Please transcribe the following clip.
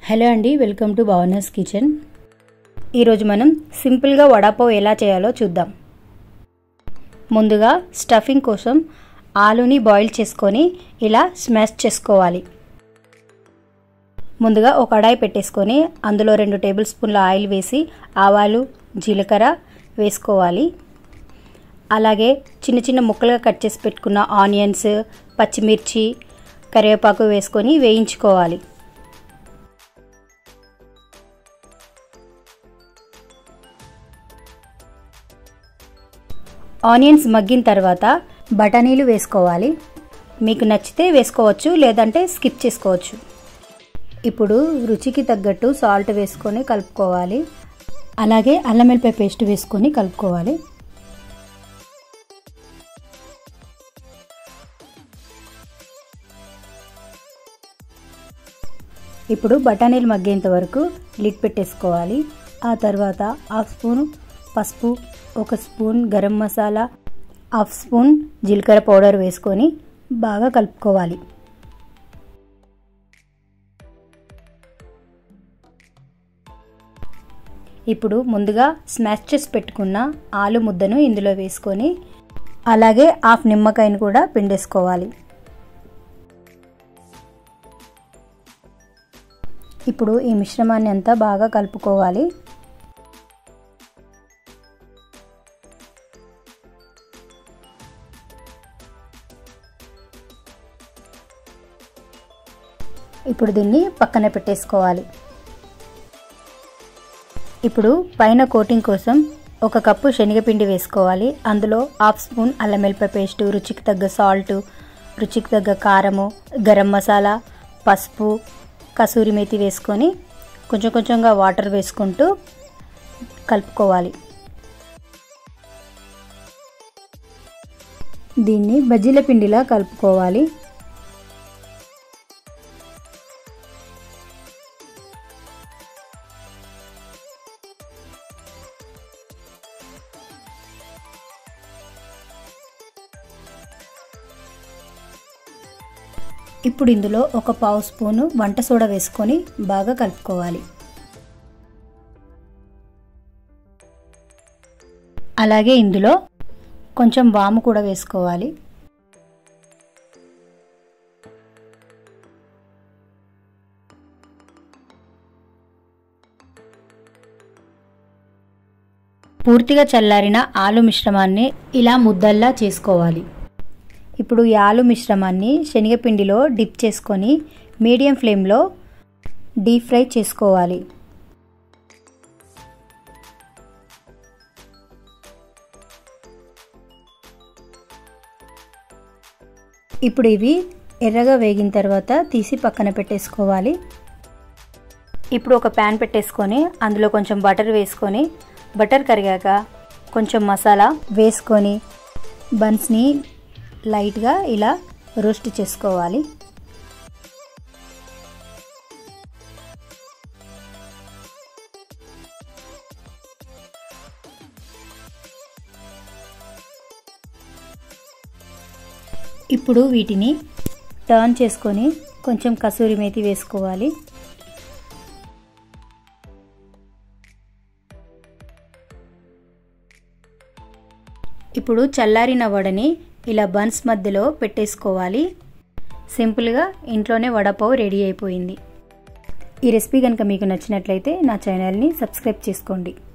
hello అండి welcome to భవనస్ kitchen ఈరోజు మనం సింపుల్గా వడాపావ్ ఎలా చేయాలో చూద్దాం ముందుగా స్టఫింగ్ కోసం ఆలుని బాయిల్ చేసుకొని ఇలా స్మాష్ చేసుకోవాలి ముందుగా ఒక కడాయి పెట్టేసుకొని అందులో రెండు టేబుల్ స్పూన్ల ఆయిల్ వేసి ఆవాలు జీలకర్ర వేసుకోవాలి అలాగే చిన్న చిన్న ముక్కలుగా కట్ చేసి పెట్టుకున్న ఆనియన్స్ పచ్చిమిర్చి కరివేపాకు వేసుకొని వేయించుకోవాలి ఆనియన్స్ మగ్గిన తర్వాత బఠానీలు వేసుకోవాలి మీకు నచ్చితే వేసుకోవచ్చు లేదంటే స్కిప్ చేసుకోవచ్చు ఇప్పుడు రుచికి తగ్గట్టు సాల్ట్ వేసుకొని కలుపుకోవాలి అలాగే అల్లం వెల్లిపాయ పేస్ట్ వేసుకొని కలుపుకోవాలి ఇప్పుడు బఠానీలు మగ్గేంత వరకు లిడ్ పెట్టేసుకోవాలి ఆ తర్వాత హాఫ్ స్పూన్ పసుపు ఒక spoon garam masala half spoon జీలకర్ర పౌడర్ వేసుకొని బాగా కలుపుకోవాలి ఇప్పుడు ముందుగా స్మాష్ చేసి పెట్టుకున్న ఆలు ముద్దను ఇందులో వేసుకొని అలాగే హాఫ్ నిమ్మకాయను కూడా పిండేసుకోవాలి ఇప్పుడు ఈ మిశ్రమాన్ని అంతా బాగా కలుపుకోవాలి ఇప్పుడు దీన్ని పక్కన పెట్టేసుకోవాలి ఇప్పుడు పైన కోటింగ్ కోసం ఒక కప్పు శనగపిండి వేసుకోవాలి అందులో హాఫ్ స్పూన్ అల్లం వెల్లిపాయ పేస్టు రుచికి తగ్గ సాల్ట్ రుచికి తగ్గ కారము గరం మసాలా పసుపు కసూరి మేతి వేసుకొని కొంచెం కొంచెంగా వాటర్ వేసుకుంటూ కలుపుకోవాలి దీన్ని బజ్జీల పిండిలా కలుపుకోవాలి ఇప్పుడు ఇందులో ఒక పావు స్పూను వంట సోడా వేసుకొని బాగా కలుపుకోవాలి అలాగే ఇందులో కొంచెం వాము కూడా వేసుకోవాలి పూర్తిగా చల్లారిన ఆలు మిశ్రమాన్ని ఇలా ముద్దల్లా చేసుకోవాలి ఇప్పుడు ఈ ఆలు మిశ్రమాన్ని శనగపిండిలో డిప్ చేసుకొని మీడియం ఫ్లేమ్లో డీప్ ఫ్రై చేసుకోవాలి ఇప్పుడు ఇవి ఎర్రగా వేగిన తర్వాత తీసి పక్కన పెట్టేసుకోవాలి ఇప్పుడు ఒక ప్యాన్ పెట్టేసుకొని అందులో కొంచెం బటర్ వేసుకొని బటర్ కరిగాక కొంచెం మసాలా వేసుకొని బన్స్ని లైట్గా ఇలా రోస్ట్ చేసుకోవాలి ఇప్పుడు వీటిని టర్న్ చేసుకొని కొంచెం కసూరి మేతి వేసుకోవాలి ఇప్పుడు చల్లారిన వడని ఇలా బన్స్ మధ్యలో పెట్టేసుకోవాలి సింపుల్గా ఇంట్లోనే వడపావు రెడీ అయిపోయింది ఈ రెసిపీ కనుక మీకు నచ్చినట్లయితే నా ఛానల్ని సబ్స్క్రైబ్ చేసుకోండి